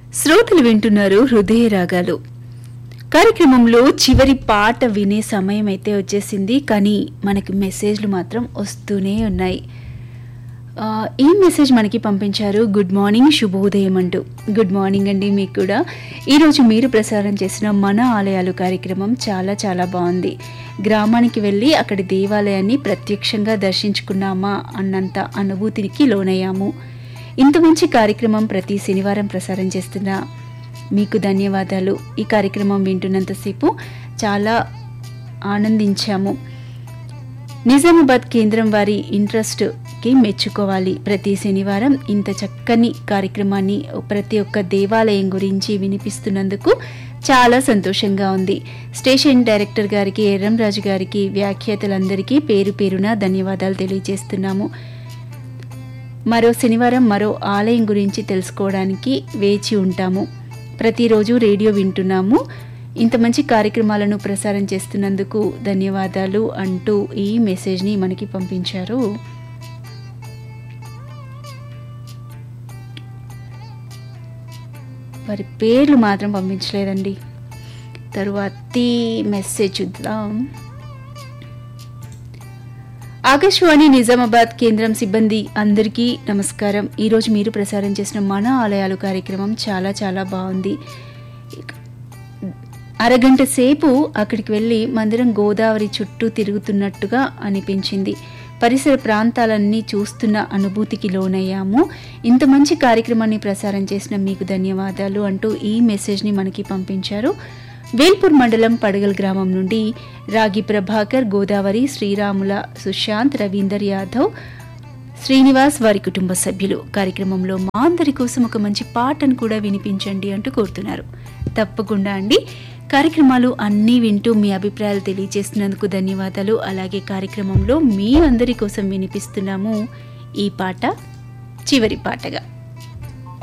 శ్రోతలు వింటున్నారు హృదయ రాగాలు కార్యక్రమంలో చివరి పాట వినే సమయం అయితే వచ్చేసింది కానీ మనకి మెసేజ్లు మాత్రం వస్తూనే ఉన్నాయి ఆ, ఈ మెసేజ్ మనకి పంపించారు గుడ్ మార్నింగ్ శుభోదయం అంటూ గుడ్ మార్నింగ్ అండి మీకు కూడా ఈరోజు మీరు ప్రసారం చేసిన మన ఆలయాలు కార్యక్రమం చాలా చాలా బాగుంది గ్రామానికి వెళ్ళి అక్కడి దేవాలయాన్ని ప్రత్యక్షంగా దర్శించుకున్నామా అన్నంత అనుభూతికి లోనయ్యాము ఇంత మంచి కార్యక్రమం ప్రతి శనివారం ప్రసారం చేస్తున్న మీకు ధన్యవాదాలు ఈ కార్యక్రమం వింటున్నంతసేపు చాలా ఆనందించాము నిజామాబాద్ కేంద్రం వారి ఇంట్రెస్ట్కి మెచ్చుకోవాలి ప్రతి శనివారం ఇంత చక్కని కార్యక్రమాన్ని ప్రతి ఒక్క దేవాలయం గురించి వినిపిస్తున్నందుకు చాలా సంతోషంగా ఉంది స్టేషన్ డైరెక్టర్ గారికి ఎర్రంరాజు గారికి వ్యాఖ్యాతలందరికీ పేరు పేరున ధన్యవాదాలు తెలియజేస్తున్నాము మరో శనివారం మరో ఆలయం గురించి తెలుసుకోవడానికి వేచి ఉంటాము ప్రతిరోజు రేడియో వింటున్నాము ఇంత మంచి కార్యక్రమాలను ప్రసారం చేస్తున్నందుకు ధన్యవాదాలు అంటూ ఈ మెసేజ్ని మనకి పంపించారు వారి పేర్లు మాత్రం పంపించలేదండి తరువాతి మెసేజ్ చూద్దాం ఆకాశవాణి నిజామాబాద్ కేంద్రం సిబ్బంది అందరికీ నమస్కారం ఈరోజు మీరు ప్రసారం చేసిన మన ఆలయాలు కార్యక్రమం చాలా చాలా బాగుంది అరగంట సేపు అక్కడికి వెళ్ళి మందిరం గోదావరి చుట్టూ తిరుగుతున్నట్టుగా అనిపించింది పరిసర ప్రాంతాలన్నీ చూస్తున్న అనుభూతికి లోనయ్యాము ఇంత మంచి కార్యక్రమాన్ని ప్రసారం చేసిన మీకు ధన్యవాదాలు అంటూ ఈ మెసేజ్ని మనకి పంపించారు వేల్పూర్ మండలం పడగల్ గ్రామం నుండి రాగి ప్రభాకర్ గోదావరి శ్రీరాముల సుశాంత్ రవీందర్ యాదవ్ శ్రీనివాస్ వారి కుటుంబ సభ్యులు కార్యక్రమంలో మా అందరి కోసం ఒక మంచి పాటను కూడా వినిపించండి అంటూ కోరుతున్నారు తప్పకుండా అండి కార్యక్రమాలు అన్నీ వింటూ మీ అభిప్రాయాలు తెలియజేస్తున్నందుకు ధన్యవాదాలు అలాగే కార్యక్రమంలో మీ అందరి కోసం వినిపిస్తున్నాము ఈ పాట చివరి పాటగా